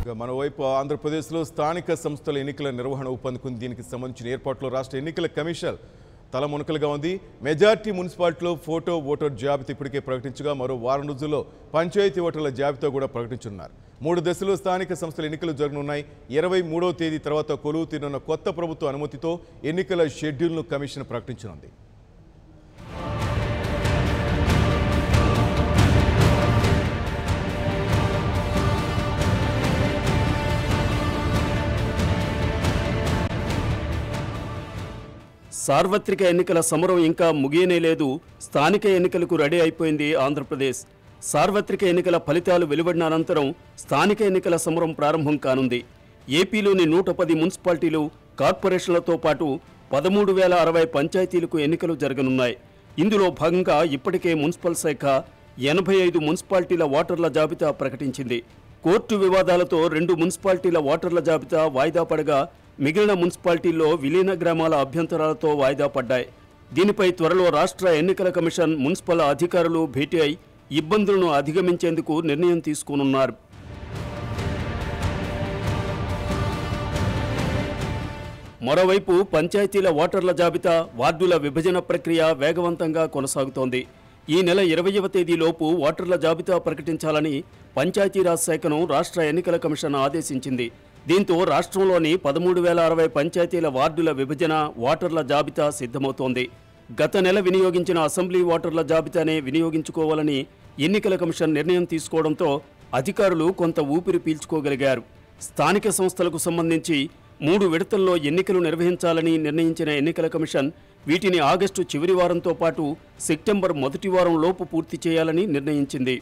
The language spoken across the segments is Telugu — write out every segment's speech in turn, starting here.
ఇక మరోవైపు ఆంధ్రప్రదేశ్లో స్థానిక సంస్థల ఎన్నికల నిర్వహణ ఊపందుకుంది దీనికి సంబంధించిన ఏర్పాట్లు రాష్ట్ర ఎన్నికల కమిషన్ తలమునకలుగా ఉంది మెజార్టీ మున్సిపాలిటీలో ఫోటో ఓటర్ జాబితా ఇప్పటికే ప్రకటించగా మరో వారం రోజుల్లో పంచాయతీ ఓటర్ల జాబితా కూడా ప్రకటించనున్నారు మూడు దశలో స్థానిక సంస్థల ఎన్నికలు జరగనున్నాయి ఇరవై మూడవ తేదీ తర్వాత కొలువు తీరున్న కొత్త ప్రభుత్వ అనుమతితో ఎన్నికల షెడ్యూల్ను కమిషన్ ప్రకటించనుంది సార్వత్రిక ఎన్నికల సమరం ఇంకా ముగియనే లేదు స్థానిక ఎన్నికలకు రెడీ అయిపోయింది ఆంధ్రప్రదేశ్ సార్వత్రిక ఎన్నికల ఫలితాలు వెలువడిన అనంతరం స్థానిక ఎన్నికల సమరం ప్రారంభం కానుంది ఏపీలోని నూట పది మున్సిపాలిటీలు కార్పొరేషన్లతో పాటు పదమూడు వేల అరవై పంచాయతీలకు ఎన్నికలు జరగనున్నాయి ఇందులో భాగంగా ఇప్పటికే మున్సిపల్ శాఖ ఎనభై ఐదు మున్సిపాలిటీల ఓటర్ల జాబితా ప్రకటించింది కోర్టు వివాదాలతో రెండు మున్సిపాలిటీల ఓటర్ల జాబితా వాయిదా పడగా మిగిలిన మున్సిపాలిటీల్లో విలీన గ్రామాల అభ్యంతరాలతో వాయిదా పడ్డాయి దీనిపై త్వరలో రాష్ట్ర ఎన్నికల కమిషన్ మున్సిపల్ అధికారులు భేటీ అయి ఇబ్బందులను అధిగమించేందుకు నిర్ణయం తీసుకోనున్నారు మరోవైపు పంచాయతీల ఓటర్ల జాబితా వార్డుల విభజన ప్రక్రియ వేగవంతంగా కొనసాగుతోంది ఈ నెల ఇరవయవ తేదీలోపు ఓటర్ల జాబితా ప్రకటించాలని పంచాయతీరాజ్ శాఖను రాష్ట్ర ఎన్నికల కమిషన్ ఆదేశించింది దీంతో రాష్ట్రంలోని పదమూడు వేల అరవై పంచాయతీల వార్డుల విభజన ఓటర్ల జాబితా సిద్ధమవుతోంది గత నెల వినియోగించిన అసెంబ్లీ ఓటర్ల జాబితానే వినియోగించుకోవాలని ఎన్నికల కమిషన్ నిర్ణయం తీసుకోవడంతో అధికారులు కొంత ఊపిరి పీల్చుకోగలిగారు స్థానిక సంస్థలకు సంబంధించి మూడు విడతల్లో ఎన్నికలు నిర్వహించాలని నిర్ణయించిన ఎన్నికల కమిషన్ వీటిని ఆగస్టు చివరి వారంతో పాటు సెప్టెంబర్ మొదటి వారం లోపు పూర్తి చేయాలని నిర్ణయించింది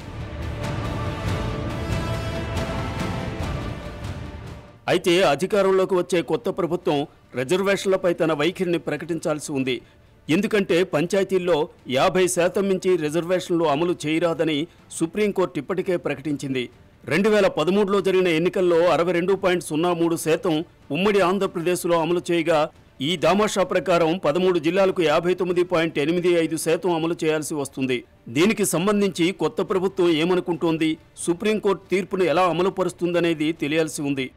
అయితే అధికారంలోకి వచ్చే కొత్త ప్రభుత్వం రిజర్వేషన్లపై తన వైఖరిని ప్రకటించాల్సి ఉంది ఎందుకంటే పంచాయతీల్లో యాభై శాతం మించి రిజర్వేషన్లు అమలు చేయరాదని సుప్రీంకోర్టు ఇప్పటికే ప్రకటించింది రెండు వేల పదమూడులో జరిగిన ఎన్నికల్లో అరవై రెండు పాయింట్ సున్నా మూడు శాతం ఉమ్మడి ఆంధ్రప్రదేశ్లో అమలు చేయగా ఈ దామాషా ప్రకారం పదమూడు జిల్లాలకు యాభై తొమ్మిది పాయింట్ ఎనిమిది ఐదు శాతం అమలు చేయాల్సి వస్తుంది దీనికి సంబంధించి కొత్త ప్రభుత్వం ఏమనుకుంటోంది సుప్రీంకోర్టు తీర్పును ఎలా అమలు పరుస్తుందనేది తెలియాల్సి ఉంది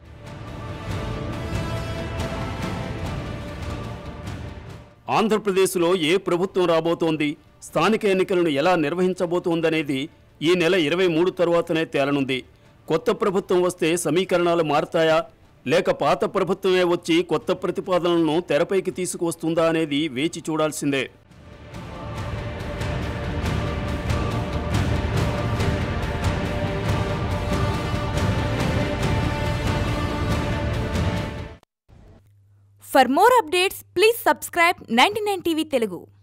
ఆంధ్రప్రదేశ్లో ఏ ప్రభుత్వం రాబోతోంది స్థానిక ఎన్నికలను ఎలా నిర్వహించబోతోందనేది ఈ నెల ఇరవై మూడు తరువాతనే తేలనుంది కొత్త ప్రభుత్వం వస్తే సమీకరణాలు మారతాయా లేక పాత ప్రభుత్వమే వచ్చి కొత్త ప్రతిపాదనలను తెరపైకి తీసుకువస్తుందా అనేది వేచి చూడాల్సిందే For more updates, please subscribe 99 TV Telugu.